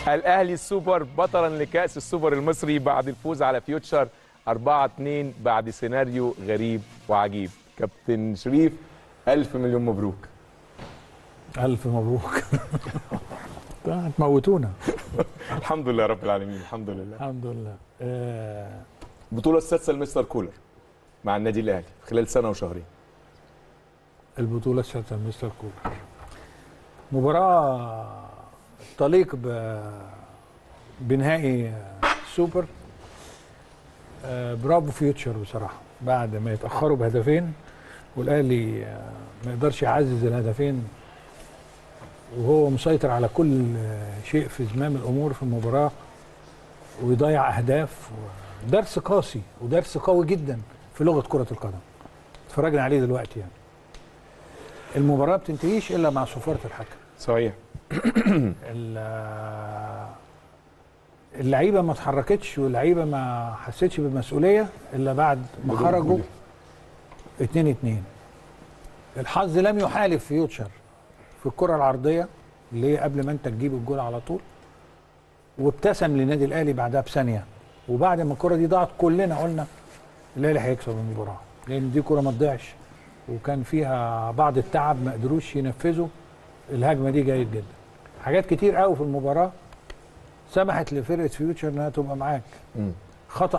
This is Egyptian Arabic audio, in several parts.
الاهلي السوبر بطلا لكاس السوبر المصري بعد الفوز على فيوتشر 4 2 بعد سيناريو غريب وعجيب كابتن شريف الف مليون مبروك الف مبروك هتموتونا الحمد لله رب العالمين الحمد لله الحمد لله آه البطوله السادسه لمستر كولر مع النادي الاهلي خلال سنه وشهرين البطوله السادسه لمستر كولر مباراه تليق ب بنهائي السوبر آه برافو فيوتشر بصراحه بعد ما يتاخروا بهدفين والاهلي آه ما يقدرش يعزز الهدفين وهو مسيطر على كل شيء في زمام الامور في المباراه ويضيع اهداف درس قاسي ودرس قوي جدا في لغه كره القدم اتفرجنا عليه دلوقتي يعني المباراه بتنتهيش الا مع صفاره الحكم صحيح اللعيبه ما اتحركتش واللعيبه ما حسيتش بالمسؤوليه الا بعد ما خرجوا 2 2 الحظ لم يحالف فيوتشر في الكره العرضيه اللي هي قبل ما انت تجيب الجول على طول وابتسم للنادي الاهلي بعدها بثانيه وبعد ما الكره دي ضاعت كلنا قلنا الاهلي هيكسب المباراه لان دي كره ما تضيعش وكان فيها بعض التعب ما قدروش ينفذوا الهجمه دي جيد جدا حاجات كتير قوي في المباراه سمحت لفرقه فيوتشر انها تبقى معاك مم. خطا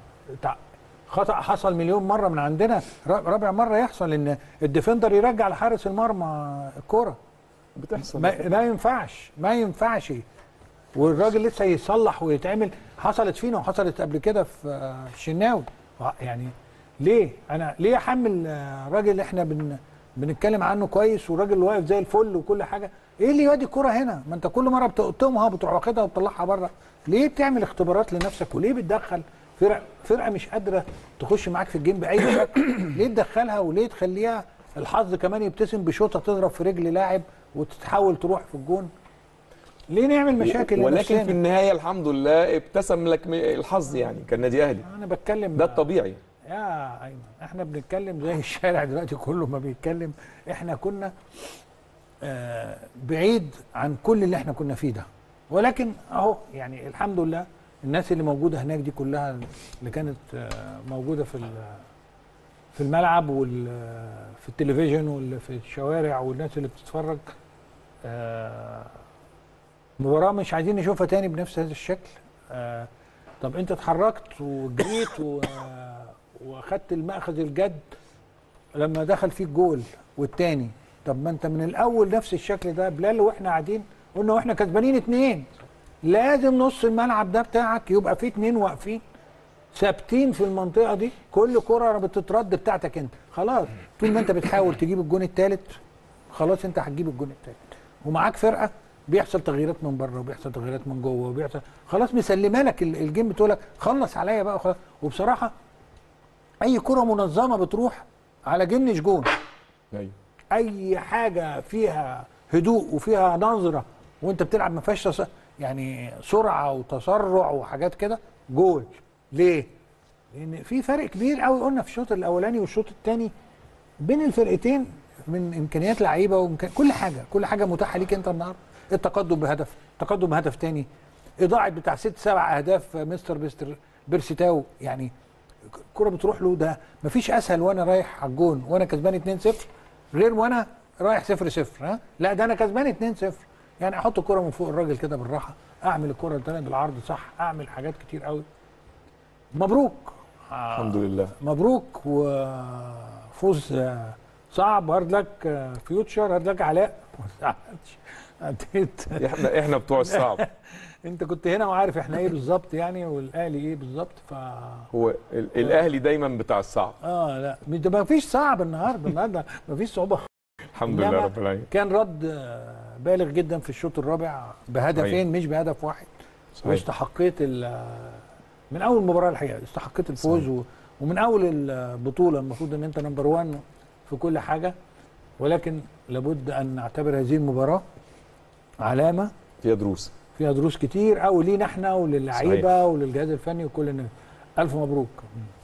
خطا حصل مليون مره من عندنا رابع مره يحصل ان الديفندر يرجع لحارس المرمى الكوره بتحصل ما, ما ينفعش ما ينفعش والراجل لسه يصلح ويتعمل حصلت فينا وحصلت قبل كده في الشناوي يعني ليه انا ليه احمل راجل احنا بن بنتكلم عنه كويس وراجل واقف زي الفل وكل حاجه ايه اللي يودي الكوره هنا ما انت كل مره بتقطمها بتروح واخدها وتطلعها بره ليه بتعمل اختبارات لنفسك وليه بتدخل فرق فرقه مش قادره تخش معاك في الجيم باي شكل ليه تدخلها وليه تخليها الحظ كمان يبتسم بشوطه تضرب في رجل لاعب وتتحول تروح في الجون ليه نعمل مشاكل ولكن لنفسنا؟ في النهايه الحمد لله ابتسم لك الحظ يعني كالنادي اهلي انا بتكلم ده الطبيعي يا ايمن احنا بنتكلم زي الشارع دلوقتي كله ما بيتكلم احنا كنا آه بعيد عن كل اللي احنا كنا فيه ده ولكن اهو يعني الحمد لله الناس اللي موجوده هناك دي كلها اللي كانت آه موجوده في في الملعب وال في التلفزيون واللي في الشوارع والناس اللي بتتفرج آه مباراه مش عايزين نشوفها تاني بنفس هذا الشكل آه طب انت اتحركت وجريت و واخدت المأخذ الجد لما دخل فيك جول والتاني طب ما انت من الاول نفس الشكل ده بلال واحنا قاعدين قلنا واحنا كسبانين اتنين لازم نص الملعب ده بتاعك يبقى فيه اتنين واقفين ثابتين في المنطقه دي كل كره بتترد بتاعتك انت خلاص طول ما انت بتحاول تجيب الجون الثالث خلاص انت هتجيب الجون الثالث ومعاك فرقه بيحصل تغييرات من بره وبيحصل تغييرات من جوه وبيحصل خلاص مسلمه لك الجيم بتقول لك خلص عليا بقى وخلاص وبصراحه اي كره منظمه بتروح على جنش جون ايوه اي حاجه فيها هدوء وفيها نظره وانت بتلعب ما فيهاش تص... يعني سرعه وتسرع وحاجات كده جول ليه لان في فرق كبير قوي قلنا في الشوط الاولاني والشوط الثاني بين الفرقتين من امكانيات لعيبه ومكان كل حاجه كل حاجه متاحه ليك انت النهارده التقدم بهدف التقدم بهدف ثاني اضاعه بتاع ست سبع اهداف مستر بيستر بيرسيتاو يعني الكره بتروح له ده مفيش اسهل وانا رايح على الجون وانا كسبان 2-0 غير وانا رايح 0-0 ها لا ده انا كسبان 2-0 يعني احط الكره من فوق الراجل كده بالراحه اعمل الكره الثانيه بالعرض صح اعمل حاجات كتير قوي مبروك الحمد لله مبروك وفوز صعب هارد لك فيوتشر هارد لك علاء احنا احنا بتوع الصعب انت كنت هنا وعارف احنا ايه بالظبط يعني والاهلي ايه بالظبط ف هو الاهلي دايما بتاع الصعب اه لا ما فيش صعب النهارده النهارده ما فيش صعوبه الحمد لله رب العالمين كان رد بالغ جدا في الشوط الرابع بهدفين مش بهدف واحد صحيح. واستحقيت من اول مباراه الحقيقه استحقيت الفوز صحيح. ومن اول البطوله المفروض ان انت نمبر 1 في كل حاجه ولكن لابد ان نعتبر هذه المباراه علامه فيها دروس فيها دروس كتير قوي لينا احنا وللعيبه وللجهاز الفني وكل الناس الف مبروك